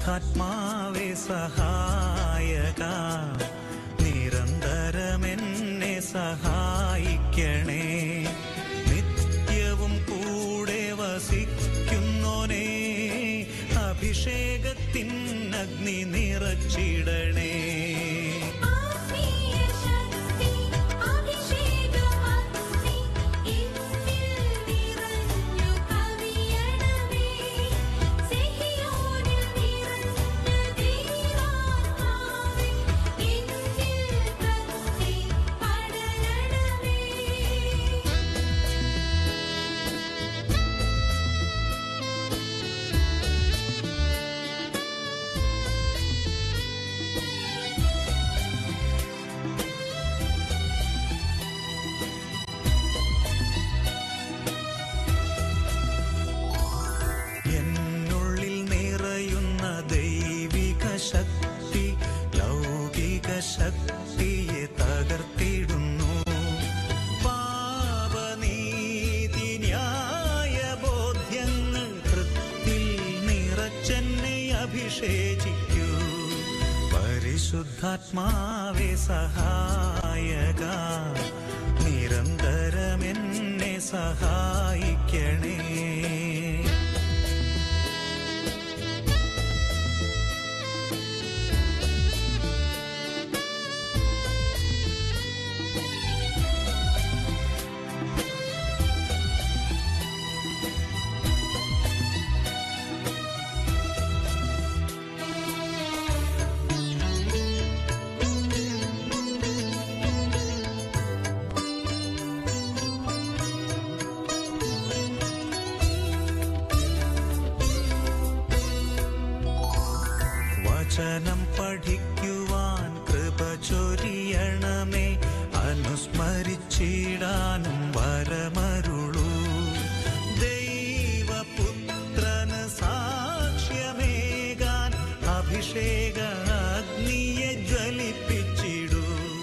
പരിശുദ്ധാത്മാവേ സഹായക നിരന്തരമെന്നെ സഹായിക്കണേ നിത്യവും കൂടെ വസിക്കുന്നോനേ അഭിഷേകത്തിൻ അഗ്നി നിറച്ചിടണേ ആത്മീയ ശക്തി അഭിഷേകമഗ്നി എന്നിൽ നിറഞ്ഞു കവിയണമേ സിഹിയോനിൽ നിറഞ്ഞ ദൈവാത്മാവേ എന്നിൽ കത്തി പടരണമേ എന്നുള്ളിൽ നിറയുന്ന ദൈവിക ശക്തി ലൗകിക ശക്തിയെ തകർത്തിടുന്നു പാപനീതി ന്യായ ബോധ്യങ്ങൾ കൃത്തിൽ നിറച്ചെന്നെ അഭിഷേചിക്കൂ പരിശുദ്ധാത്മാവേ സഹായക നിരന്തരമെന്നെ സഹായിക്കണേ വചനം പഠിക്കുവാൻ കൃപ ചൊരിയണമേ അനുസ്മരിച്ചിടാനും വരമരുളൂ ദൈവപുത്രന് സാക്ഷ്യമേകാൻ അഭിഷേക അഗ്നിയെ ജ്വലിപ്പിച്ചിടൂ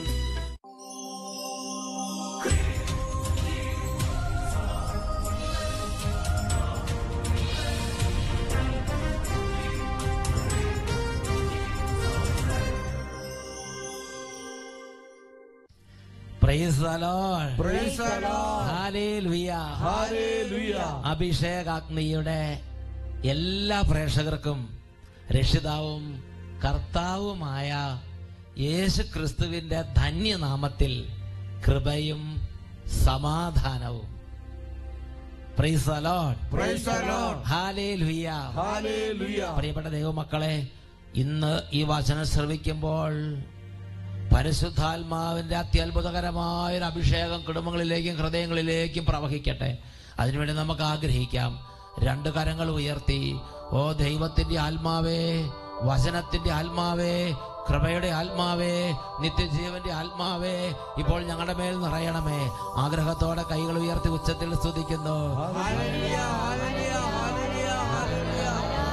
Praise the Lord. Praise the Lord. Hallelujah. Hallelujah. അഭിഷേകാഗ്നിയുടെ എല്ലാ പ്രേക്ഷകർക്കും രക്ഷിതാവും കർത്താവുമായ യേശു ക്രിസ്തുവിന്റെ ധന്യനാമത്തിൽ കൃപയും സമാധാനവും Praise the Lord. Praise the Lord. Hallelujah. Hallelujah. പ്രിയപ്പെട്ട ദൈവമക്കളെ ഇന്ന് ഈ വചനം ശ്രവിക്കുമ്പോൾ പരിശുദ്ധാത്മാവിന്റെ അത്യത്ഭുതകരമായ ഒരു അഭിഷേകം കുടുംബങ്ങളിലേക്കും ഹൃദയങ്ങളിലേക്കും പ്രവഹിക്കട്ടെ അതിനുവേണ്ടി നമുക്ക് ആഗ്രഹിക്കാം രണ്ട് കരങ്ങൾ ഉയർത്തി ഓ ദൈവത്തിന്റെ ആത്മാവേ വചനത്തിന്റെ ആത്മാവേ കൃപയുടെ ആത്മാവേ നിത്യജീവന്റെ ആത്മാവേ ഇപ്പോൾ ഞങ്ങളുടെ മേൽ നിറയണമേ ആഗ്രഹത്തോടെ കൈകൾ ഉയർത്തി ഉച്ചത്തിൽ സ്തുതിക്കുന്നു Hallelujah. Hallelujah. Hallelujah. Hallelujah.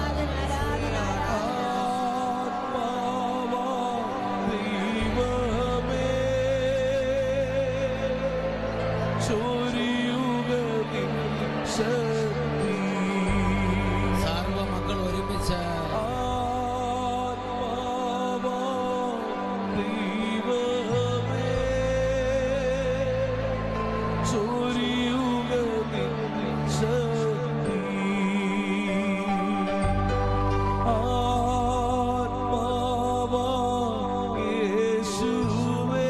ദൈവമേ ചൊരിയുക നിൻ ശക്തി സർവ മക്കൾ ഒരുമിച്ച് ആത്മാവാ ദൈവമേ ചൊരിയുക നിൻ ശക്തി ആത്മാവാ യേശുവേ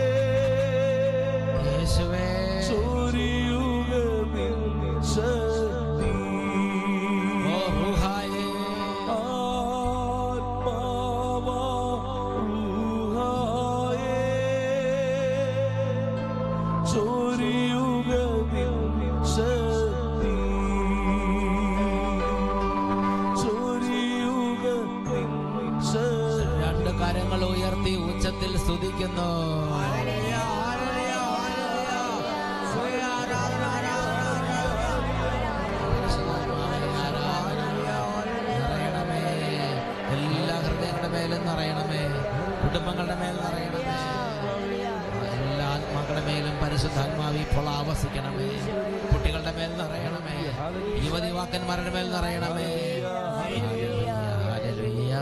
യേശുവേ ചൊരിയുക നിൻ ശക്തി ഓ റൂഹായേ ആത്മാവാ റൂഹായേ ചൊരിയുക നിൻ ശക്തി ചൊരിയുക നിൻ ശക്തി രണ്ട് കരങ്ങൾ ഉയർത്തി ഉച്ചത്തിൽ സ്തുതിക്കുന്നു നിറയണമേ. എല്ലാ ഹൃദയങ്ങളുടെ മേലും നിറയണമേ കുടുംബങ്ങളുടെ മേൽ നിറയണമേ എല്ലാ ആത്മാക്കളുടെ മേലും പരിശുദ്ധാത്മാവി ഇപ്പോൾ ആവസിക്കണമേ കുട്ടികളുടെ മേൽ നിറയണമേ യുവതി വാക്കന്മാരുടെ മേൽ നിറയണമേ hallelujah,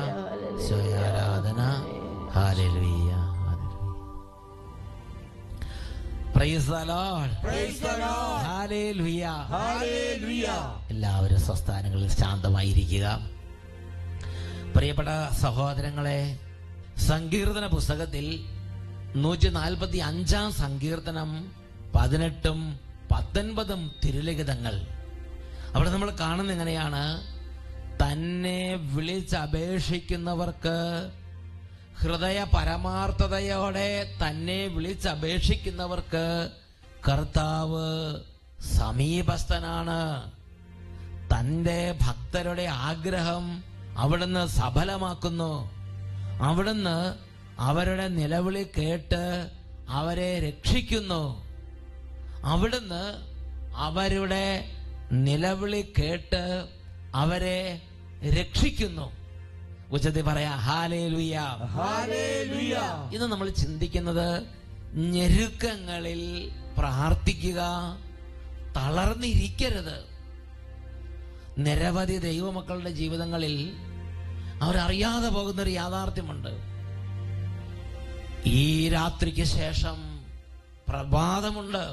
Praise the Lord. Praise the Lord. Hallelujah. Hallelujah. എല്ലാവരും സ്വസ്ഥാനങ്ങളിൽ ശാന്തമായിരിക്കുക പ്രിയപ്പെട്ട സഹോദരങ്ങളെ സങ്കീർത്തന പുസ്തകത്തിൽ നൂറ്റി നാൽപ്പത്തി അഞ്ചാം സങ്കീർത്തനം പതിനെട്ടും പത്തൊൻപതും തിരുലിഖിതങ്ങൾ അവിടെ നമ്മൾ കാണുന്ന എങ്ങനെയാണ് തന്നെ വിളിച്ചപേക്ഷിക്കുന്നവർക്ക് ഹൃദയ പരമാർത്ഥതയോടെ തന്നെ വിളിച്ചപേക്ഷിക്കുന്നവർക്ക് കർത്താവ് സമീപസ്ഥനാണ് തന്റെ ഭക്തരുടെ ആഗ്രഹം അവിടുന്ന് സഫലമാക്കുന്നു അവിടുന്ന് അവരുടെ നിലവിളി കേട്ട് അവരെ രക്ഷിക്കുന്നു അവിടുന്ന് അവരുടെ നിലവിളി കേട്ട് അവരെ രക്ഷിക്കുന്നു ഉച്ചത്തിൽ പറയാ ഹാലേ Hallelujah. ഇത് നമ്മൾ ചിന്തിക്കുന്നത് ഞെരുക്കങ്ങളിൽ പ്രാർത്ഥിക്കുക തളർന്നിരിക്കരുത് നിരവധി ദൈവമക്കളുടെ ജീവിതങ്ങളിൽ അവരറിയാതെ പോകുന്നൊരു യാഥാർത്ഥ്യമുണ്ട് ഈ രാത്രിക്ക് ശേഷം പ്രഭാതമുണ്ട്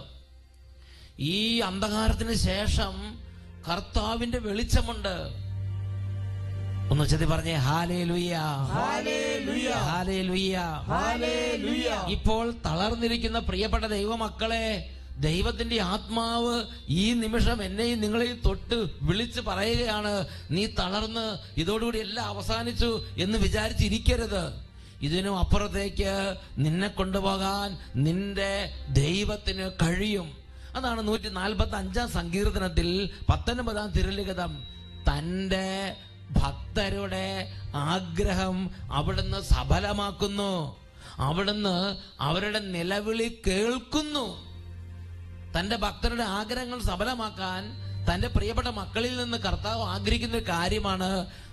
ഈ അന്ധകാരത്തിന് ശേഷം കർത്താവിന്റെ വെളിച്ചമുണ്ട് ഒന്ന് ചെത്തി പറഞ്ഞേ ഹാലേ ലുയ്യ Hallelujah. ഹാലേ ലുയ്യ Hallelujah. ഇപ്പോൾ തളർന്നിരിക്കുന്ന പ്രിയപ്പെട്ട ദൈവമക്കളെ ദൈവത്തിന്റെ ആത്മാവ് ഈ നിമിഷം എന്നെയും നിങ്ങളെയും തൊട്ട് വിളിച്ച് പറയുകയാണ് നീ തളർന്ന് ഇതോടുകൂടി എല്ലാം അവസാനിച്ചു എന്ന് വിചാരിച്ചിരിക്കരുത് ഇതിനും അപ്പുറത്തേക്ക് നിന്നെ കൊണ്ടുപോകാൻ നിന്റെ ദൈവത്തിന് കഴിയും അതാണ് നൂറ്റി നാൽപ്പത്തി അഞ്ചാം സങ്കീർത്തനത്തിൽ പത്തൊൻപതാം തിരുലിഖിതം തന്റെ ഭക്തരുടെ ആഗ്രഹം അവിടുന്ന് സഫലമാക്കുന്നു അവിടുന്ന് അവരുടെ നിലവിളി കേൾക്കുന്നു തന്റെ ഭക്തരുടെ ആഗ്രഹങ്ങൾ സഫലമാക്കാൻ തന്റെ പ്രിയപ്പെട്ട മക്കളിൽ നിന്ന് കർത്താവ് ആഗ്രഹിക്കുന്ന ഒരു കാര്യമാണ്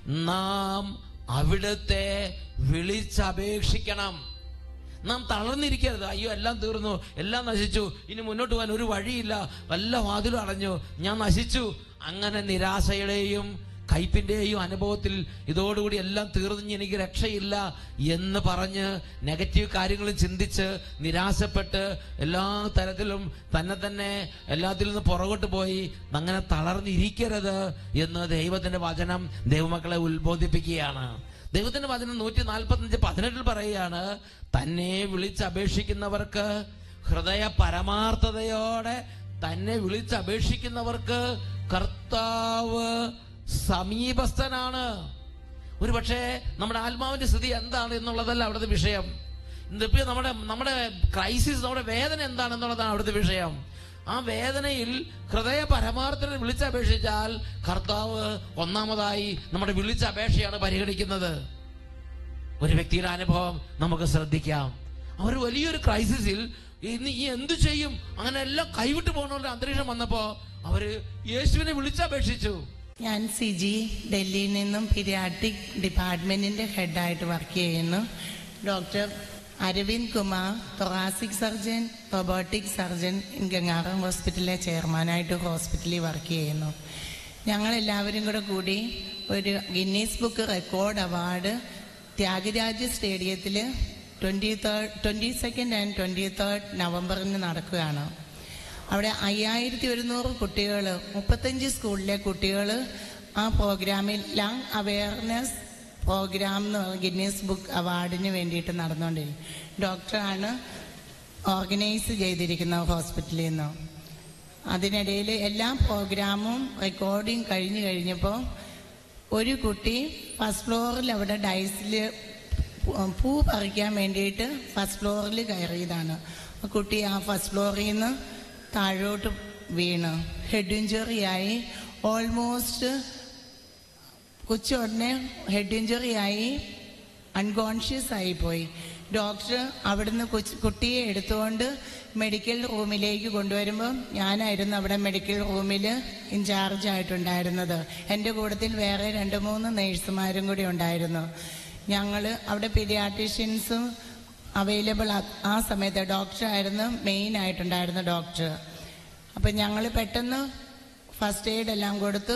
നാം അവിടുത്തെ വിളിച്ചപേക്ഷിക്കണം നാം തളർന്നിരിക്കരുത് അയ്യോ എല്ലാം തീർന്നു എല്ലാം നശിച്ചു ഇനി മുന്നോട്ട് പോകാൻ ഒരു വഴിയില്ല വല്ല വാതിലും അടഞ്ഞു ഞാൻ നശിച്ചു അങ്ങനെ നിരാശയുടെയും കയ്പിന്റെയും അനുഭവത്തിൽ ഇതോടുകൂടി എല്ലാം തീർന്നു എനിക്ക് രക്ഷയില്ല എന്ന് പറഞ്ഞ് നെഗറ്റീവ് കാര്യങ്ങളും ചിന്തിച്ച് നിരാശപ്പെട്ട് എല്ലാ തരത്തിലും തന്നെ തന്നെ എല്ലാത്തിൽ നിന്ന് പുറകോട്ട് പോയി അങ്ങനെ തളർന്നിരിക്കരുത് എന്ന് ദൈവത്തിന്റെ വചനം ദൈവമക്കളെ ഉത്ബോധിപ്പിക്കുകയാണ് ദൈവത്തിന്റെ വചനം നൂറ്റി നാൽപ്പത്തി അഞ്ച് പതിനെട്ടിൽ പറയുകയാണ് തന്നെ വിളിച്ചപേക്ഷിക്കുന്നവർക്ക് ഹൃദയ പരമാർത്ഥതയോടെ തന്നെ വിളിച്ചപേക്ഷിക്കുന്നവർക്ക് കർത്താവ് സമീപസ്ഥനാണ് ഒരു പക്ഷേ നമ്മുടെ ആത്മാവിന്റെ സ്ഥിതി എന്താണ് എന്നുള്ളതല്ല അവിടുത്തെ വിഷയം ഇന്നിപ്പോ നമ്മുടെ നമ്മുടെ ക്രൈസിസ് നമ്മുടെ വേദന എന്താണെന്നുള്ളതാണ് അവിടുത്തെ വിഷയം ആ വേദനയിൽ ഹൃദയ പരമാർത്ഥത്തിൽ വിളിച്ചപേക്ഷിച്ചാൽ കർത്താവ് ഒന്നാമതായി നമ്മുടെ വിളിച്ച അപേക്ഷയാണ് പരിഗണിക്കുന്നത് ഒരു വ്യക്തിയുടെ അനുഭവം നമുക്ക് ശ്രദ്ധിക്കാം അവർ വലിയൊരു ക്രൈസിസിൽ ഇനി ഈ എന്തു ചെയ്യും അങ്ങനെ എല്ലാം കൈവിട്ട് പോകുന്ന ഒരു അന്തരീക്ഷം വന്നപ്പോ അവര് യേശുവിനെ വിളിച്ചപേക്ഷിച്ചു ഞാൻ സിജി ഡൽഹിയിൽ നിന്നും പീരിയാട്രിക് ഡിപ്പാർട്ട്മെന്റിന്റെ ഹെഡായിട്ട് വർക്ക് ചെയ്യുന്നു doctor Aravind Kumar thoracic surgeon robotic surgeon Gangaram ഹോസ്പിറ്റലിലെ ചെയർമാനായിട്ട് ഹോസ്പിറ്റലിൽ വർക്ക് ചെയ്യുന്നു ഞങ്ങൾ എല്ലാവരും കൂടെ കൂടി ഒരു Guinness book record award Thyagaraj സ്റ്റേഡിയത്തിൽ twenty third twenty second and twenty third നവംബറിന് നടക്കുകയാണ് അവിടെ അയ്യായിരത്തി ഒരുന്നൂറ് കുട്ടികൾ മുപ്പത്തഞ്ച് സ്കൂളിലെ കുട്ടികൾ ആ പ്രോഗ്രാമിൽ ലങ് അവയർനെസ് പ്രോഗ്രാം എന്ന് പറഞ്ഞ ഗിന്നീസ് ബുക്ക് അവാർഡിന് വേണ്ടിയിട്ട് നടന്നുകൊണ്ടിരിക്കും ഡോക്ടറാണ് ഓർഗനൈസ് ചെയ്തിരിക്കുന്ന ഹോസ്പിറ്റലിൽ നിന്ന് അതിനിടയിൽ എല്ലാ പ്രോഗ്രാമും റെക്കോർഡിങ് കഴിഞ്ഞു കഴിഞ്ഞപ്പോൾ ഒരു കുട്ടി ഫസ്റ്റ് ഫ്ലോറിൽ അവിടെ ഡൈസിൽ പൂ പറിക്കാൻ വേണ്ടിയിട്ട് ഫസ്റ്റ് ഫ്ലോറിൽ കയറിയതാണ് ആ കുട്ടി ആ ഫസ്റ്റ് ഫ്ലോറിൽ നിന്ന് താഴോട്ട് വീണ് ഹെഡ് ഇഞ്ചുറി ആയി ഓൾമോസ്റ്റ് കൊച്ചുടനെ ഹെഡ് ഇഞ്ചുറി ആയി അൺകോൺഷ്യസ് ആയിപ്പോയി ഡോക്ടർ അവിടുന്ന് കൊച്ചു കുട്ടിയെ എടുത്തുകൊണ്ട് മെഡിക്കൽ റൂമിലേക്ക് കൊണ്ടുവരുമ്പോൾ ഞാനായിരുന്നു അവിടെ മെഡിക്കൽ റൂമിൽ ഇൻചാർജ് ആയിട്ടുണ്ടായിരുന്നത് എൻ്റെ കൂട്ടത്തിൽ വേറെ രണ്ട് മൂന്ന് നേഴ്സുമാരും കൂടി ഉണ്ടായിരുന്നു ഞങ്ങൾ അവിടെ പീഡിയാട്രീഷ്യൻസും അവൈലബിൾ ആ സമയത്ത് ഡോക്ടറായിരുന്നു മെയിൻ ആയിട്ടുണ്ടായിരുന്ന ഡോക്ടർ അപ്പം ഞങ്ങൾ പെട്ടെന്ന് ഫസ്റ്റ് എയ്ഡ് എല്ലാം കൊടുത്തു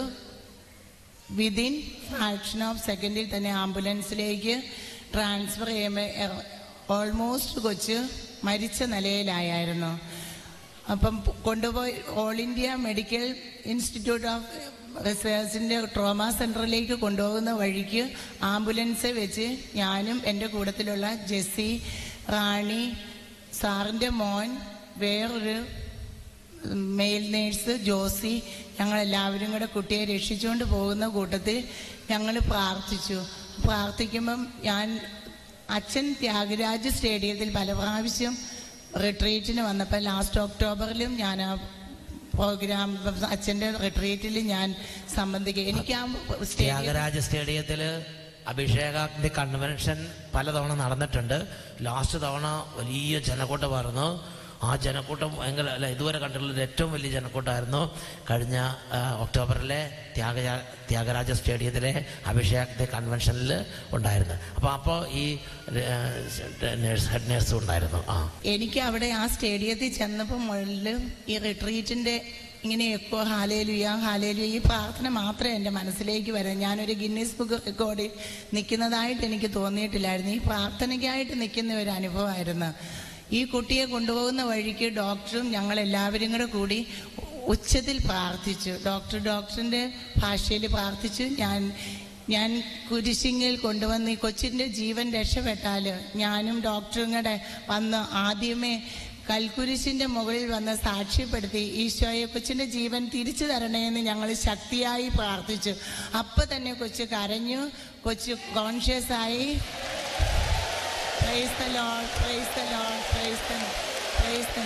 വിതിൻ ഫ്രാക്ഷൻ ഓഫ് സെക്കൻഡിൽ തന്നെ ആംബുലൻസിലേക്ക് ട്രാൻസ്ഫർ ചെയ്യുമ്പോൾ ഓൾമോസ്റ്റ് കൊച്ച് മരിച്ച നിലയിലായിരുന്നു അപ്പം കൊണ്ടുപോയി all India medical institute of റിസർച്ചിൻ്റെ ട്രോമ സെൻറ്ററിലേക്ക് കൊണ്ടുപോകുന്ന വഴിക്ക് ആംബുലൻസ് വെച്ച് ഞാനും എൻ്റെ കൂട്ടത്തിലുള്ള ജെസ്സി റാണി സാറിൻ്റെ മോൻ വേറൊരു മെയിൽ നേഴ്സ് ജോസി ഞങ്ങളെല്ലാവരും കൂടെ കുട്ടിയെ രക്ഷിച്ചുകൊണ്ട് പോകുന്ന കൂട്ടത്തിൽ ഞങ്ങൾ പ്രാർത്ഥിച്ചു പ്രാർത്ഥിക്കുമ്പം ഞാൻ അച്ഛൻ ത്യാഗരാജ് സ്റ്റേഡിയത്തിൽ പല പ്രാവശ്യം റിട്രീറ്റിന് വന്നപ്പോൾ ലാസ്റ്റ് ഒക്ടോബറിലും ഞാൻ ആ പ്രോഗ്രാം അച്ഛൻ്റെ റിട്രീറ്റിൽ ഞാൻ സംബന്ധിക്കുക എനിക്ക് ആ സ്റ്റേഡിയം ത്യാഗരാജ സ്റ്റേഡിയത്തിൽ അഭിഷേകാഗ്നി കൺവെൻഷൻ പലതവണ നടന്നിട്ടുണ്ട് ലാസ്റ്റ് തവണ വലിയ ജനക്കൂട്ടമായിരുന്നു ആ ജനക്കൂട്ടം ഭയങ്കര അല്ല ഇതുവരെ കണ്ടിട്ടുള്ള ഏറ്റവും വലിയ ജനക്കൂട്ടമായിരുന്നു കഴിഞ്ഞ ആ, ഒക്ടോബറിലെ ത്യാഗരാ ത്യാഗരാജ സ്റ്റേഡിയത്തിലെ അഭിഷേകാഗ്നി കൺവെൻഷനിൽ ഉണ്ടായിരുന്നു അപ്പോൾ അപ്പോൾ ഈ നേഴ്സ് ഹെഡ് നേഴ്സും ഉണ്ടായിരുന്നു ആ എനിക്ക് അവിടെ ആ സ്റ്റേഡിയത്തിൽ ചെന്നപ്പോൾ മുകളിൽ ഈ റിട്രീറ്റിൻ്റെ ഇങ്ങനെ എക്കോ ഹാലേലുയ ഹാലേലുയ ഈ പ്രാർത്ഥന മാത്രമേ എൻ്റെ മനസ്സിലേക്ക് വരാം ഞാനൊരു ഗിന്നീസ് ബുക്ക് റെക്കോർഡിൽ നിൽക്കുന്നതായിട്ട് എനിക്ക് തോന്നിയിട്ടില്ലായിരുന്നു ഈ പ്രാർത്ഥനയ്ക്കായിട്ട് നിൽക്കുന്ന ഒരു അനുഭവമായിരുന്നു ഈ കുട്ടിയെ കൊണ്ടുപോകുന്ന വഴിക്ക് ഡോക്ടറും ഞങ്ങളെല്ലാവരും കൂടെ കൂടി ഉച്ചത്തിൽ പ്രാർത്ഥിച്ചു ഡോക്ടർ ഡോക്ടറിൻ്റെ ഭാഷയിൽ പ്രാർത്ഥിച്ചു ഞാൻ ഞാൻ കുരിശിങ്ങിൽ കൊണ്ടുവന്ന് ഈ കൊച്ചിൻ്റെ ജീവൻ രക്ഷപ്പെട്ടാൽ ഞാനും ഡോക്ടറും കൂടെ വന്ന് ആദ്യമേ കൽക്കുരിശിൻ്റെ മുകളിൽ വന്ന് സാക്ഷ്യപ്പെടുത്തി ഈശോയെ കൊച്ചിൻ്റെ ജീവൻ തിരിച്ചു തരണേന്ന് ഞങ്ങൾ ശക്തിയായി പ്രാർത്ഥിച്ചു അപ്പം തന്നെ കൊച്ച് കരഞ്ഞു കൊച്ച് കോൺഷ്യസ് ആയി praise the lord praise the lord praise the praise the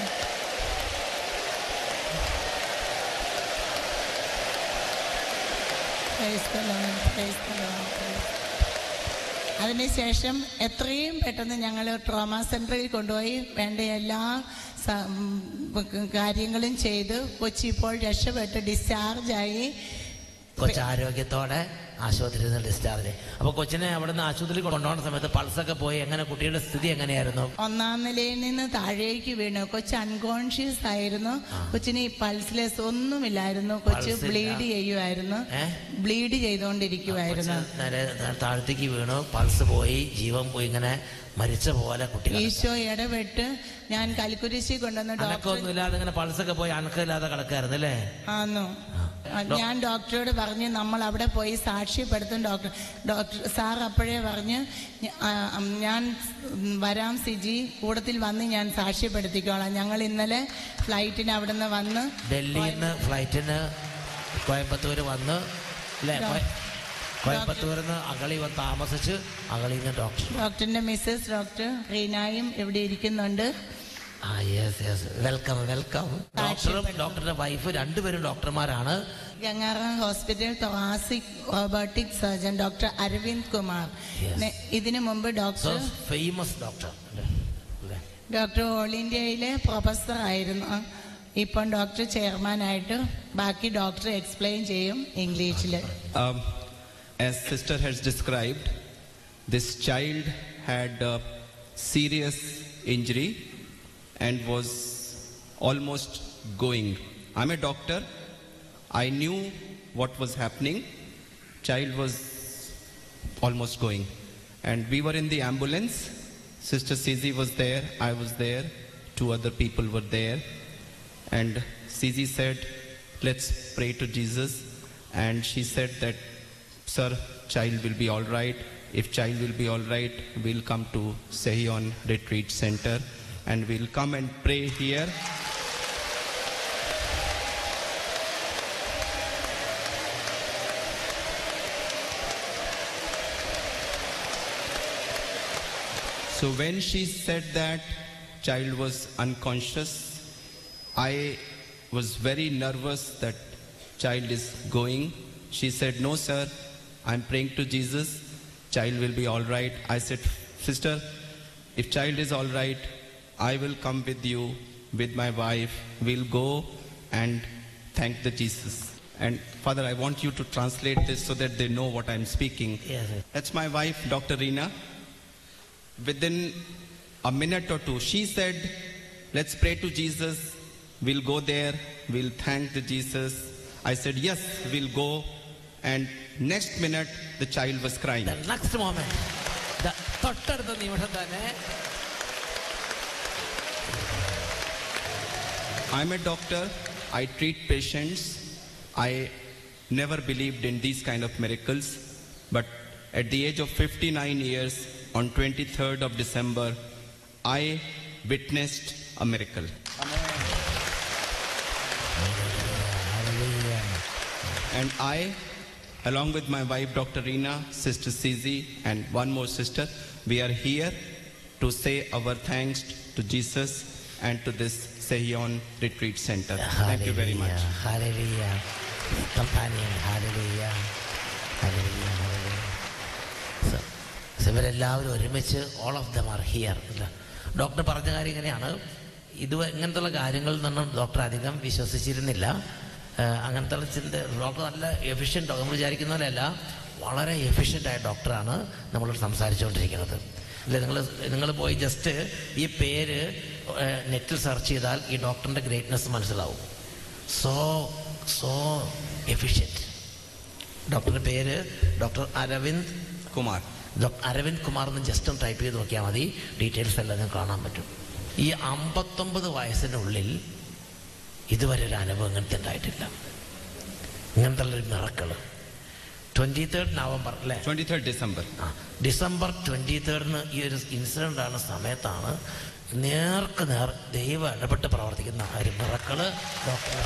praise the lord praise the lord praise അതിനുശേഷം എത്രയും പെട്ടെന്ന് ഞങ്ങൾ ട്രോമ സെൻറ്ററിൽ കൊണ്ടുപോയി വേണ്ട എല്ലാ സ- ഉം, കാര്യങ്ങളും ചെയ്ത് കൊച്ചി ഇപ്പോൾ രക്ഷപ്പെട്ട് ഡിസ്ചാർജായി കൊച്ചു ആരോഗ്യത്തോടെ ആശുപത്രിയിൽ നിന്ന് ഡിസ്ചാർജ് അപ്പോൾ കൊച്ചിനെ അവിടെ നിന്ന് ആശുപത്രിയിൽ കൊണ്ടുപോകുന്ന സമയത്ത് പൾസൊക്കെ പോയി എങ്ങനെ കുട്ടിയുടെ സ്ഥിതി എങ്ങനെയായിരുന്നു ഒന്നാം നിലയിൽ നിന്ന് താഴേക്ക് വീണു കൊച്ച് അൺകോൺഷ്യസ് ആയിരുന്നു കൊച്ചിന് ഈ പൾസ്ലെസ് ഒന്നുമില്ലായിരുന്നു കൊച്ച് Pulse ഇല്ല. ബ്ലീഡ് ചെയ്യുമായിരുന്നു ഏ? ബ്ലീഡ് ചെയ്തുകൊണ്ടിരിക്കുമായിരുന്നു കൊച്ച് നേരെ താഴത്തേക്ക് വീണു പൾസ് പോയി ജീവൻ പോയി ഇങ്ങനെ മരിച്ച പോലെ കുട്ടികൾ ഈശോ ഇടപെട്ട് ഞാൻ കൽക്കുരിശി കൊണ്ടുവന്ന് ഡോക്ടർ അനക്കൊന്നും ഇല്ലാതെ ഇങ്ങനെ പൾസൊക്കെ പോയി അനക്കമില്ലാതെ കിടക്കായിരുന്നു അല്ലേ ആന്നു ഞാൻ ഡോക്ടറോട് പറഞ്ഞു നമ്മൾ അവിടെ പോയി സാക്ഷ്യപ്പെടുത്തും ഡോക്ടർ ഡോക്ടർ സാർ അപ്പോഴേ പറഞ്ഞ് ഞ- ആ, ഉം, ഞാൻ ഉം, വരാം സിജി കൂടത്തിൽ വന്ന് ഞാൻ സാക്ഷ്യപ്പെടുത്തിക്കോളാം ഞങ്ങൾ ഇന്നലെ ഫ്ലൈറ്റിന് അവിടെ നിന്ന് വന്ന് ഡൽഹിയിൽ നിന്ന് ഫ്ലൈറ്റിന് കോയമ്പത്തൂർ വന്ന് അല്ലേ ഡോ- കോയ- കോയമ്പത്തൂരിൽ നിന്ന് അകളി വന്ന് താമസിച്ച് അകളിയിൽ നിന്ന് ഡോക്ടർ ഡോക്ടറിന്റെ മിസ്സസ് ഡോക്ടർ റീനായും ഇവിടെ ഇരിക്കുന്നുണ്ട് ആ യെസ് യെസ് വെൽക്കം വെൽക്കം ഡോക്ടറും ഡോക്ടറുടെ വൈഫ് രണ്ടുപേരും ഡോക്ടർമാരാണ് Gangaram hospital thoracic robotic surgeon doctor Aravind Kumar Yes. നെ- ഇതിനു മുമ്പ് സോ ഡോക്ടർ ഫേമസ് ഡോക്ടർ അല്ലേ ഡോക്ടർ ഓൾ ഇന്ത്യയിലെ പ്രൊഫസർ ആയിരുന്നു ഇപ്പം ഡോക്ടർ ചെയർമാനായിട്ട് ബാക്കി ഡോക്ടർ എക്സ്പ്ലെയിൻ ചെയ്യും ഇംഗ്ലീഷിൽ Um, as sister has described, this child had a serious injury and was almost going. I'm a doctor. I knew what was happening. Child was almost going. And we were in the ambulance. Sister Sizi was there. I was there. Two other people were there. And Sizi said, let's pray to Jesus. And she said that, sir, child will be all right. If child will be all right, we'll come to Sehion Retreat Center and we'll come and pray here. So when she said that child was unconscious, I was very nervous that child is going. She said, No, sir, I'm praying to Jesus. Child will be all right. I said, Sister, if child is all right, I will come with you, with my wife. We'll go and thank the Jesus. And Father, I want you to translate this so that they know what I'm speaking. Yes, yes. That's my wife, Dr. Reena within a minute or two, she said, Let's pray to Jesus. We'll go there. We'll thank the Jesus. I said, Yes, we'll go. And next minute, the child was crying. Next moment തൊട്ടടുത്ത നിമിഷം തന്നെ I'm a doctor. I treat patients. I never believed in these kind of miracles. But at the age of 59 years, on 23rd of December, I witnessed a miracle. And I, along with my wife, Dr. Reena, Sister Sizi, and one more sister, we are here to say our thanks to Jesus and to this Sehion Retreat Center. Thank you very much. Hallelujah companion hallelujah hallelujah hallelujah ഇവരെല്ലാവരും ഒരുമിച്ച് all of them are here doctor പറഞ്ഞ കാര്യം ഇങ്ങനെയാണ് ഇത് ഇങ്ങനത്തുള്ള കാര്യങ്ങളിൽ നിന്നും doctor അധികം വിശ്വസിച്ചിരുന്നില്ല ഏഹ് അങ്ങനത്തെ ഉള്ള ചിന്ത ഡോക്ടർ നല്ല എഫിഷ്യൻ്റ് നമ്മൾ വിചാരിക്കുന്ന പോലെയല്ല വളരെ എഫിഷ്യൻ്റ് ആയ ഡോക്ടറാണ് നമ്മളോട് സംസാരിച്ചുകൊണ്ടിരിക്കുന്നത് അല്ലെ നിങ്ങൾ നിങ്ങൾ പോയി ജസ്റ്റ് ഈ പേര് നെറ്റിൽ സെർച്ച് ചെയ്താൽ ഈ ഡോക്ടറിൻ്റെ ഗ്രേറ്റ്നെസ് മനസ്സിലാവും സോ സോ എഫിഷ്യൻറ്റ് ഡോക്ടറുടെ പേര് doctor Aravind Kumar. Doctor Aravind Kumar എന്ന് ജസ്റ്റ് ഒന്ന് ടൈപ്പ് ചെയ്ത് നോക്കിയാൽ മതി ഡീറ്റെയിൽസ് എല്ലാം നിങ്ങൾക്ക് കാണാൻ പറ്റും ഈ അമ്പത്തൊമ്പത് വയസ്സിനുള്ളിൽ ഇതുവരെ ഒരു അനുഭവം ഇങ്ങനത്തെ ഉണ്ടായിട്ടില്ല ഇങ്ങനത്തെ ഉള്ളൊരു മിറക്കള് ട്വൻറ്റി തേർഡ് നവംബർ അല്ലേ 23rd December. ആ ഡിസംബർ ട്വൻറ്റി തേർഡിന് ഈ ഒരു ഇൻസിഡൻ്റ് ആണ് സമയത്താണ് നേർക്ക് നേർ ദൈവം ഇടപെട്ട് പ്രവർത്തിക്കുന്ന ആ ഒരു miracle doctor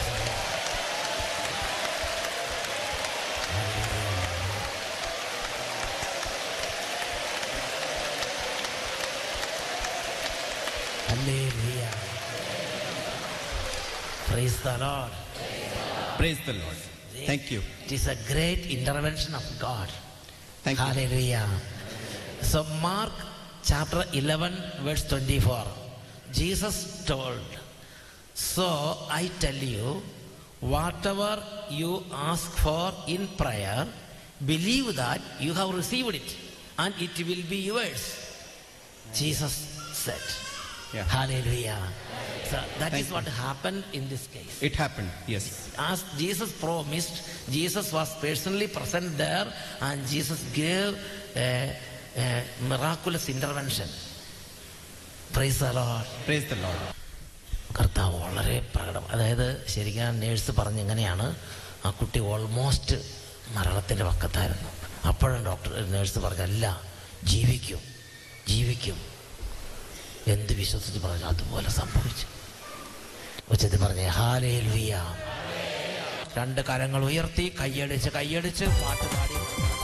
Praise the Lord. Praise the Lord. Thank you. It is a great intervention of God. Thank you. Hallelujah. So, Mark chapter 11, verse 24. Jesus told, So I tell you, whatever you ask for in prayer, believe that you have received it and it will be yours. Jesus said. Yeah. Hallelujah. So that Thank is what happened in this case. It happened. Yes. As Jesus promised, Jesus was personally present there and Jesus gave a, a miraculous intervention. Praise the Lord. Praise the Lord. കർത്താവ് വളരെ പ്രകടം അതായത് ശരിക്കും nurse പറഞ്ഞിങ്ങനെയാണ് ആ കുട്ടി almost മരണത്തിൻ്റെ പക്കത്തായിരുന്നു അപ്പോഴും doctor nurse പറഞ്ഞല്ല ജീവിക്കും ജീവിക്കും എന്ത് വിശ്വസിച്ച് പറഞ്ഞു അതുപോലെ സംഭവിച്ചു ഉച്ചത്തിൽ പറഞ്ഞേ ഹാലേ ലുയ്യ രണ്ട് കരങ്ങൾ ഉയർത്തി കൈയടിച്ച് കൈയടിച്ച് പാട്ട് പാടി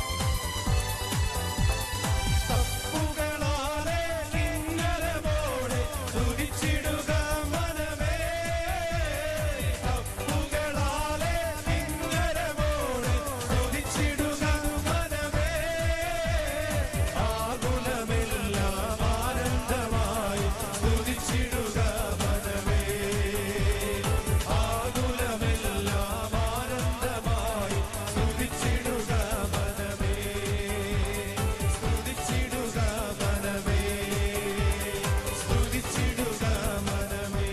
തപ്പുകളാലെ കിന്നരമോടെ തുതിച്ചിടുക മനമേ തപ്പുകളാലെ കിന്നരമോടെ തുതിച്ചിടുക മനമേ ആകുലമെല്ലാം ആനന്ദമായി തുതിച്ചിടുക മനമേ ആകുലമെല്ലാം ആനന്ദമായി സ്തുതിച്ചിടുക മനമേ സ്തുതിച്ചിടുക മനമേ സ്തുതിച്ചിടുക മനമേ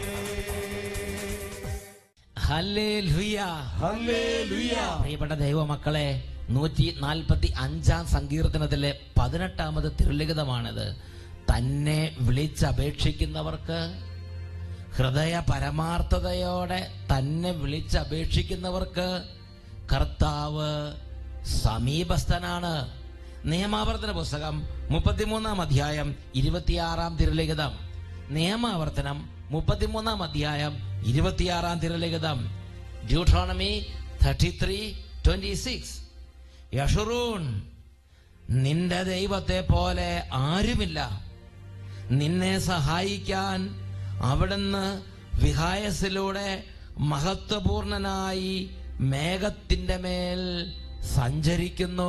ഹല്ലേലൂയ Hallelujah. പ്രിയപ്പെട്ട ദൈവമക്കളെ നൂറ്റി നാൽപ്പത്തി അഞ്ചാം സങ്കീർത്തനത്തിലെ പതിനെട്ടാമത് തിരുലിഖിതമാണിത് തന്നെ വിളിച്ചപേക്ഷിക്കുന്നവർക്ക് ഹൃദയ പരമാർത്ഥതയോടെ തന്നെ വിളിച്ചപേക്ഷിക്കുന്നവർക്ക് കർത്താവ് സമീപസ്ഥനാണ് നിയമാവർത്തന പുസ്തകം മുപ്പത്തിമൂന്നാം അധ്യായം ഇരുപത്തിയാറാം തിരുലിഖിതം നിയമാവർത്തനം മുപ്പത്തിമൂന്നാം അധ്യായം ഇരുപത്തിയാറാം തിരുലിഖിതം Deuteronomy thirty three twenty six യഷുറൂൺ നിന്റെ ദൈവത്തെ പോലെ ആരുമില്ല നിന്നെ സഹായിക്കാൻ അവിടുന്ന് വിഹായസിലൂടെ മഹത്വപൂർണനായി മേഘത്തിന്റെ മേൽ സഞ്ചരിക്കുന്നു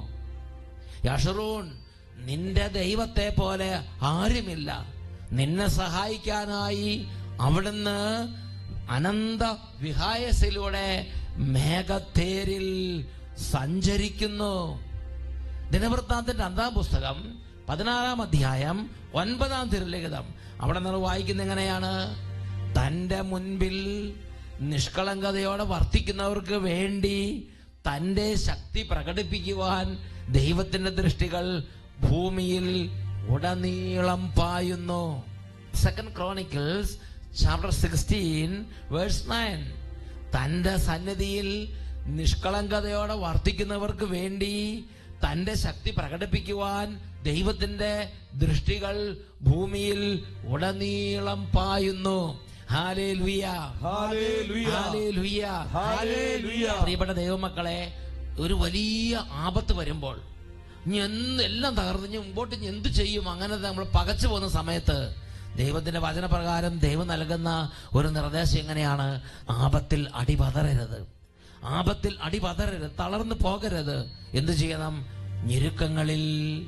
യഷറൂൺ നിന്റെ ദൈവത്തെ പോലെ ആരുമില്ല നിന്നെ സഹായിക്കാനായി അവിടുന്ന് അനന്ത വിഹായസിലൂടെ മേഘത്തേരിൽ സഞ്ചരിക്കുന്നു ദിനവൃത്താന്തന്റെ അന്താം പുസ്തകം പതിനാറാം അധ്യായം ഒൻപതാം തിരുലിഖിതം അവിടെ നിന്ന് വായിക്കുന്ന എങ്ങനെയാണ് തന്റെ മുൻപിൽ നിഷ്കളങ്കതയോടെ വർത്തിക്കുന്നവർക്ക് വേണ്ടി തന്റെ ശക്തി പ്രകടിപ്പിക്കുവാൻ ദൈവത്തിന്റെ ദൃഷ്ടികൾ ഭൂമിയിൽ ഉടനീളം പായുന്നു second Chronicles chapter sixteen verse nine തന്റെ സന്നിധിയിൽ നിഷ്കളങ്കതയോടെ വർത്തിക്കുന്നവർക്ക് വേണ്ടി തന്റെ ശക്തി പ്രകടിപ്പിക്കുവാൻ ദൈവത്തിന്റെ ദൃഷ്ടികൾ ഭൂമിയിൽ ഉടനീളം പായുന്നു ഹാലേലുയ ഹാലേലുയ. ഹാലേലുയ. ഹാലേലുയ. പ്രിയപ്പെട്ട ദൈവമക്കളെ ഒരു വലിയ ആപത്ത് വരുമ്പോൾ ഇനി എന്ത് എല്ലാം തകർന്ന് ഇനി മുമ്പോട്ട് ഇനി എന്ത് ചെയ്യും അങ്ങനെ നമ്മൾ പകച്ചു പോകുന്ന സമയത്ത് ദൈവത്തിന്റെ വചനപ്രകാരം ദൈവം നൽകുന്ന ഒരു നിർദ്ദേശം എങ്ങനെയാണ് ആപത്തിൽ അടിപതറരുത് ആപത്തിൽ അടിപതറരുത് തളർന്നു പോകരുത് എന്തു ചെയ്യണം ഞെരുക്കങ്ങളിൽ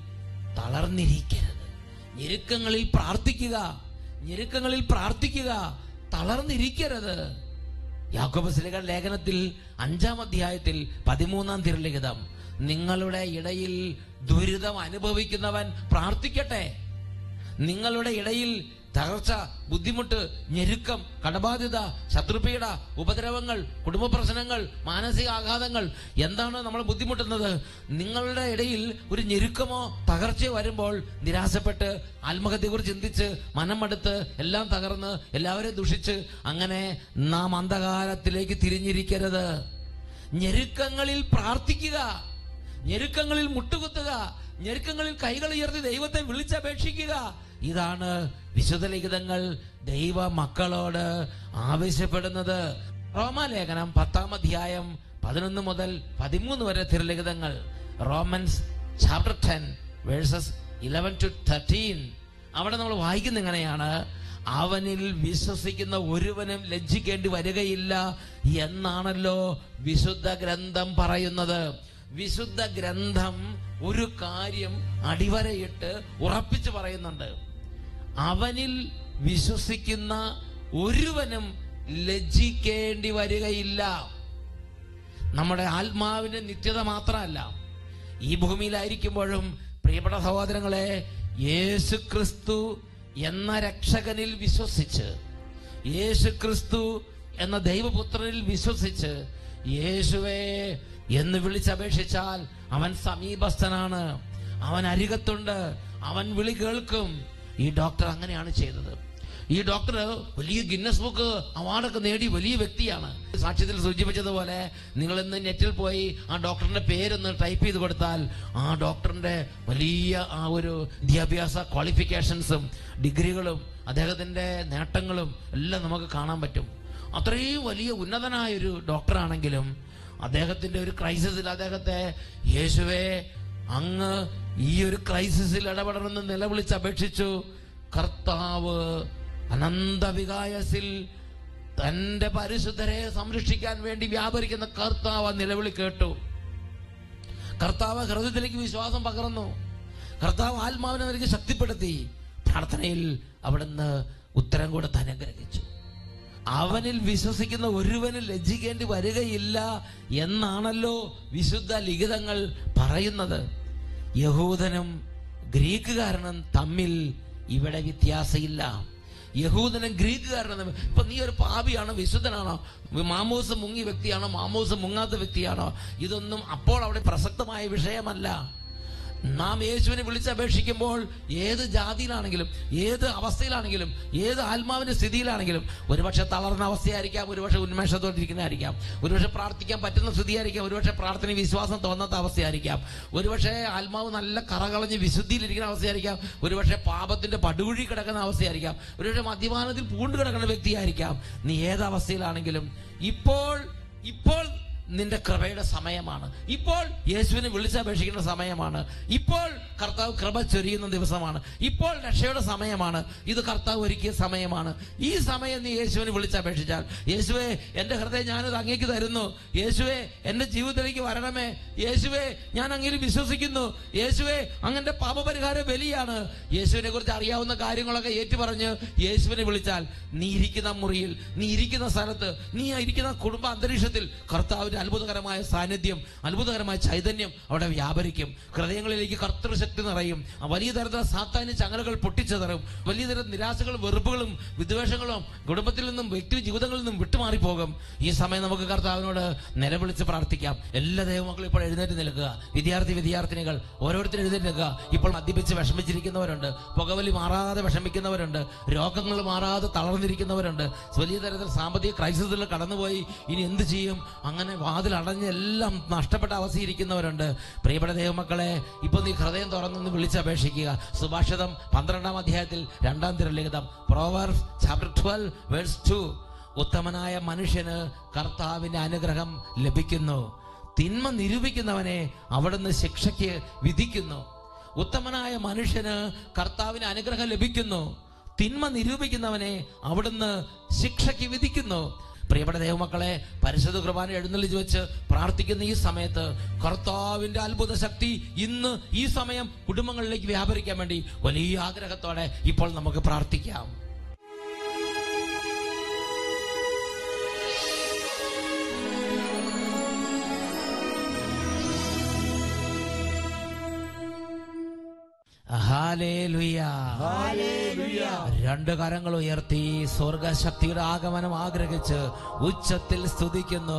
തളർന്നിരിക്കരുത് ഞെരുക്കങ്ങളിൽ പ്രാർത്ഥിക്കുക ഞെരുക്കങ്ങളിൽ പ്രാർത്ഥിക്കുക തളർന്നിരിക്കരുത് യാക്കോബസ്ലിക ലേഖനത്തിൽ അഞ്ചാം അധ്യായത്തിൽ പതിമൂന്നാം തിരുലിഖിതം നിങ്ങളുടെ ഇടയിൽ ദുരിതം അനുഭവിക്കുന്നവൻ പ്രാർത്ഥിക്കട്ടെ നിങ്ങളുടെ ഇടയിൽ തകർച്ച ബുദ്ധിമുട്ട് ഞെരുക്കം കടബാധ്യത ശത്രുപീഡ ഉപദ്രവങ്ങൾ കുടുംബ പ്രശ്നങ്ങൾ മാനസിക ആഘാതങ്ങൾ എന്താണ് നമ്മൾ ബുദ്ധിമുട്ടുന്നത് നിങ്ങളുടെ ഇടയിൽ ഒരു ഞെരുക്കമോ തകർച്ചയോ വരുമ്പോൾ നിരാശപ്പെട്ട് ആത്മഹത്യയെക്കുറിച്ച് ചിന്തിച്ച് മനം മടുത്ത് എല്ലാം തകർന്ന് എല്ലാവരെയും ദുഷിച്ച് അങ്ങനെ നാം അന്ധകാരത്തിലേക്ക് തിരിഞ്ഞിരിക്കരുത് ഞെരുക്കങ്ങളിൽ പ്രാർത്ഥിക്കുക ഞെരുക്കങ്ങളിൽ മുട്ടുകുത്തുക ഞെരുക്കങ്ങളിൽ കൈകൾ ഉയർത്തി ദൈവത്തെ വിളിച്ചപേക്ഷിക്കുക ഇതാണ് വിശുദ്ധ ലിഖിതങ്ങൾ ദൈവ മക്കളോട് ആവശ്യപ്പെടുന്നത് റോമാലേഖനം പത്താം അധ്യായം പതിനൊന്ന് മുതൽ പതിമൂന്ന് വരെ തിരുലിഖിതങ്ങൾ Romans chapter ten verses eleven to thirteen അവിടെ നമ്മൾ വായിക്കുന്ന എങ്ങനെയാണ് അവനിൽ വിശ്വസിക്കുന്ന ഒരുവനും ലജ്ജിക്കേണ്ടി വരികയില്ല എന്നാണല്ലോ വിശുദ്ധ ഗ്രന്ഥം പറയുന്നത് വിശുദ്ധ ഗ്രന്ഥം ഒരു കാര്യം അടിവരയിട്ട് ഉറപ്പിച്ചു പറയുന്നുണ്ട് അവനിൽ വിശ്വസിക്കുന്ന ഒരുവനും ലജ്ജിക്കേണ്ടി വരികയില്ല നമ്മുടെ ആത്മാവിന്റെ നിത്യത മാത്രമല്ല ഈ ഭൂമിയിലായിരിക്കുമ്പോഴും പ്രിയപ്പെട്ട സഹോദരങ്ങളെ യേശു ക്രിസ്തു എന്ന രക്ഷകനിൽ വിശ്വസിച്ച് യേശു ക്രിസ്തു എന്ന ദൈവപുത്രനിൽ വിശ്വസിച്ച് യേശുവേ എന്ന് വിളിച്ചപേക്ഷിച്ചാൽ അവൻ സമീപസ്ഥനാണ് അവൻ അരികത്തുണ്ട് അവൻ വിളി കേൾക്കും ഈ ഡോക്ടർ അങ്ങനെയാണ് ചെയ്തത് ഈ ഡോക്ടർ വലിയ ഗിന്നസ് ബുക്ക് അവാർഡൊക്കെ നേടി വലിയ വ്യക്തിയാണ് സാക്ഷ്യത്തിൽ സൂചിപ്പിച്ചതുപോലെ നിങ്ങൾ ഇന്ന് നെറ്റിൽ പോയി ആ ഡോക്ടറിന്റെ പേരൊന്ന് ടൈപ്പ് ചെയ്ത് കൊടുത്താൽ ആ ഡോക്ടറിന്റെ വലിയ ആ ഒരു വിദ്യാഭ്യാസ ക്വാളിഫിക്കേഷൻസും ഡിഗ്രികളും അദ്ദേഹത്തിന്റെ നേട്ടങ്ങളും എല്ലാം നമുക്ക് കാണാൻ പറ്റും അത്രയും വലിയ ഉന്നതനായ ഒരു ഡോക്ടറാണെങ്കിലും അദ്ദേഹത്തിന്റെ ഒരു ക്രൈസിസിൽ അദ്ദേഹത്തെ യേശുവേ അങ്ങ് ഈ ഒരു ക്രൈസിസിൽ ഇടപെടണമെന്ന് നിലവിളിച്ച് അപേക്ഷിച്ചു കർത്താവ് അനന്തവികായസിൽ തന്റെ പരിശുദ്ധരെ സംരക്ഷിക്കാൻ വേണ്ടി വ്യാപരിക്കുന്ന കർത്താവ് ആ നിലവിളി കേട്ടു കർത്താവ് ഹൃദയത്തിലേക്ക് വിശ്വാസം പകർന്നു കർത്താവ് ആത്മാവിനെ നൽകി ശക്തിപ്പെടുത്തി പ്രാർത്ഥനയിൽ അവിടുന്ന് ഉത്തരം കൊടുത്ത് അനുഗ്രഹിച്ചു അവനിൽ വിശ്വസിക്കുന്ന ഒരുവന് ലജ്ജിക്കേണ്ടി വരികയില്ല എന്നാണല്ലോ വിശുദ്ധ ലിഖിതങ്ങൾ പറയുന്നത് യഹൂദനും ഗ്രീക്കുകാരനും തമ്മിൽ ഇവിടെ വ്യത്യാസമില്ല യഹൂദനും ഗ്രീക്കുകാരനും തമ്മിൽ ഇപ്പൊ നീ ഒരു പാപിയാണോ വിശുദ്ധനാണോ മാമോസ് മുങ്ങിയ വ്യക്തിയാണോ മാമോസ് മുങ്ങാത്ത വ്യക്തിയാണോ ഇതൊന്നും അപ്പോൾ അവിടെ പ്രസക്തമായ വിഷയമല്ല നാം യേശുവിനെ വിളിച്ചപേക്ഷിക്കുമ്പോൾ ഏത് ജാതിയിലാണെങ്കിലും ഏത് അവസ്ഥയിലാണെങ്കിലും ഏത് ആത്മാവിന്റെ സ്ഥിതിയിലാണെങ്കിലും ഒരുപക്ഷെ തളർന്ന അവസ്ഥയായിരിക്കാം ഒരുപക്ഷെ ഉന്മേഷത്തോടിരിക്കുന്നതായിരിക്കാം ഒരുപക്ഷെ പ്രാർത്ഥിക്കാൻ പറ്റുന്ന സ്ഥിതിയായിരിക്കാം ഒരുപക്ഷെ പ്രാർത്ഥന വിശ്വാസം തോന്നാത്ത അവസ്ഥയായിരിക്കാം ഒരുപക്ഷെ ആത്മാവ് നല്ല കറകളഞ്ഞ് വിശുദ്ധിയിലിരിക്കുന്ന അവസ്ഥയായിരിക്കാം ഒരുപക്ഷെ പാപത്തിന്റെ പടുകുഴി കിടക്കുന്ന അവസ്ഥയായിരിക്കാം ഒരുപക്ഷെ മദ്യപാനത്തിൽ പൂണ്ടു കിടക്കുന്ന വ്യക്തിയായിരിക്കാം നീ ഏത് അവസ്ഥയിലാണെങ്കിലും ഇപ്പോൾ ഇപ്പോൾ നിന്റെ കൃപയുടെ സമയമാണ് ഇപ്പോൾ യേശുവിനെ വിളിച്ചപേക്ഷിക്കുന്ന സമയമാണ് ഇപ്പോൾ കർത്താവ് കൃപ ചൊരിയുന്ന ദിവസമാണ് ഇപ്പോൾ രക്ഷയുടെ സമയമാണ് ഇത് കർത്താവ് ഒരുക്കിയ സമയമാണ് ഈ സമയം നീ യേശുവിനെ വിളിച്ചപേക്ഷിച്ചാൽ യേശുവെ എൻ്റെ ഹൃദയം ഞാനത് അങ്ങേക്ക് തരുന്നു യേശുവെ എൻ്റെ ജീവിതത്തിലേക്ക് വരണമേ യേശുവെ ഞാൻ അങ്ങനെ വിശ്വസിക്കുന്നു യേശുവെ അങ്ങന്റെ പാപപരിഹാര ബലിയാണ് യേശുവിനെ കുറിച്ച് അറിയാവുന്ന കാര്യങ്ങളൊക്കെ ഏറ്റുപറഞ്ഞ് യേശുവിനെ വിളിച്ചാൽ നീ ഇരിക്കുന്ന മുറിയിൽ നീ ഇരിക്കുന്ന സ്ഥലത്ത് നീ ഇരിക്കുന്ന കുടുംബ അന്തരീക്ഷത്തിൽ കർത്താവിന്റെ കർത്താവിന്റെ അത്ഭുതകരമായ സാന്നിധ്യം അത്ഭുതകരമായ ചൈതന്യം അവിടെ വ്യാപരിക്കും ഹൃദയങ്ങളിലേക്ക് കർത്തൃശക്തി നിറയും ആ വലിയ തരത്തിലുള്ള സാത്താന്യ ചങ്ങലകൾ പൊട്ടിച്ചെതറും വലിയ തരം നിരാശകളും വെറുപ്പുകളും വിദ്വേഷങ്ങളും കുടുംബത്തിൽ നിന്നും വ്യക്തി ജീവിതങ്ങളിൽ നിന്നും വിട്ടുമാറിപ്പോകും ഈ സമയം നമുക്ക് കർത്താവിനോട് നിലവിളിച്ച് പ്രാർത്ഥിക്കാം എല്ലാ ദൈവമക്കളും ഇപ്പോൾ എഴുന്നേറ്റ് നിൽക്കുക വിദ്യാർത്ഥി വിദ്യാർത്ഥിനികൾ ഓരോരുത്തരും എഴുന്നേറ്റ് നിൽക്കുക ഇപ്പോൾ മദ്യപിച്ച് വിഷമിച്ചിരിക്കുന്നവരുണ്ട് പുകവലി മാറാതെ വിഷമിക്കുന്നവരുണ്ട് രോഗങ്ങൾ മാറാതെ തളർന്നിരിക്കുന്നവരുണ്ട് വലിയ തരത്തിൽ സാമ്പത്തിക ക്രൈസിസിൽ കടന്നുപോയി ഇനി എന്ത് ചെയ്യും അങ്ങനെ വാതിൽ അടഞ്ഞ് എല്ലാം നഷ്ടപ്പെട്ട അവസ്ഥയിരിക്കുന്നവരുണ്ട് പ്രിയപ്പെട്ട ദൈവമക്കളെ ഇപ്പൊ നീ ഹൃദയം തുറന്നൊന്ന് വിളിച്ചപേക്ഷിക്കുക സുഭാഷിതം പന്ത്രണ്ടാം അധ്യായത്തിൽ രണ്ടാം തിരലിഖിതം prover chapter twelve verse two ഉത്തമനായ മനുഷ്യന് കർത്താവിന്റെ അനുഗ്രഹം ലഭിക്കുന്നു തിന്മ നിരൂപിക്കുന്നവനെ അവിടുന്ന് ശിക്ഷയ്ക്ക് വിധിക്കുന്നു ഉത്തമനായ മനുഷ്യന് കർത്താവിന് അനുഗ്രഹം ലഭിക്കുന്നു തിന്മ നിരൂപിക്കുന്നവനെ അവിടുന്ന് ശിക്ഷയ്ക്ക് വിധിക്കുന്നു പ്രിയപ്പെട്ട ദൈവമക്കളെ പരിശുദ്ധ കുർബാന എഴുന്നള്ളിച്ച് വെച്ച് പ്രാർത്ഥിക്കുന്ന ഈ സമയത്ത് കർത്താവിന്റെ അത്ഭുത ശക്തി ഇന്ന് ഈ സമയം കുടുംബങ്ങളിലേക്ക് വ്യാപരിക്കാൻ വേണ്ടി വലിയ ആഗ്രഹത്തോടെ ഇപ്പോൾ നമുക്ക് പ്രാർത്ഥിക്കാം ഹാലേലുയ രണ്ട് കരങ്ങൾ ഉയർത്തി സ്വർഗശക്തിയുടെ ആഗമനം ആഗ്രഹിച്ച് ഉച്ചത്തിൽ സ്തുതിക്കുന്നു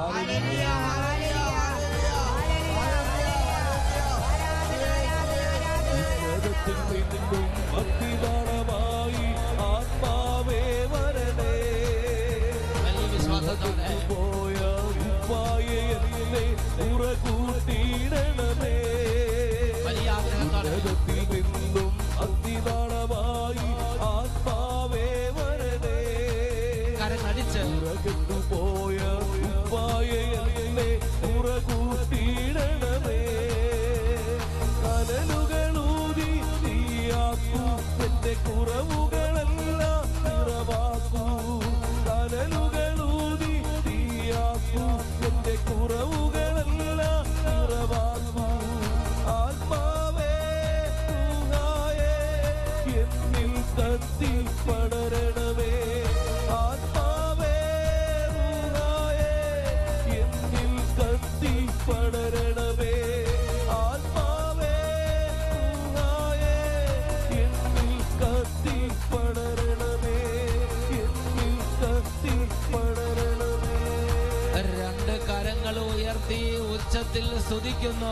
ഉന്നതത്തിൽ നിന്നും ഭക്തിദാനമായി ആത്മാവേ വരണേ വലിയ വിശ്വാസത്തോടെ പോയ ഉപ്പായെ എന്നെ ഉറകൂട്ടിയിടണമേ വലിയ ആഗ്രഹത്തോടെ ഉന്നതത്തിൽ നിന്നും ഭക്തിദാനമായി ആത്മാവേ വരണേ കരങ്ങടിച്ച് ഉറകെട്ടുപോയ ഉപ്പായെ എന്നെ ഉറകൂട്ടിയിടണമേ കനലുകളൂതി തീയാക്കൂ എന്റെ കുറവുകളെല്ലാം നിറവാക്കൂ കനലുകളൂതി തീയാക്കൂ എന്റെ കുറവുകളെല്ലാം നിറവാക്കൂ ആത്മാവേ ൂഹായേ എന്നിൽ കത്തി പടരണമേ ആത്മാവേ ൂഹായേ എന്നിൽ കത്തി പടരണമേ ആത്മാവേ ൂഹായേ എന്നിൽ കത്തി പടരണമേ എന്നിൽ കത്തി പടരണമേ രണ്ട് കരങ്ങൾ ഉയർത്തി ഉച്ചത്തിൽ സ്തുതിക്കുന്നു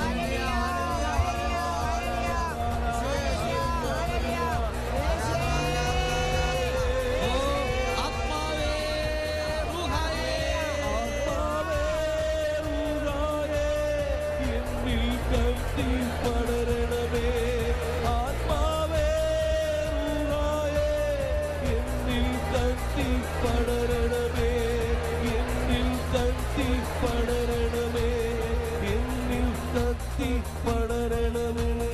ഓ, ആത്മാവേ, റൂഹായേ, ആത്മാവേ ഊരായേ എന്നിൽ കത്തി പടരണമേ ആത്മാവേ ഊരായേ എന്നിൽ കത്തി പടരണമേ എന്നിൽ കത്തി പടരണമേ എന്നിൽ കത്തി പടരണമേ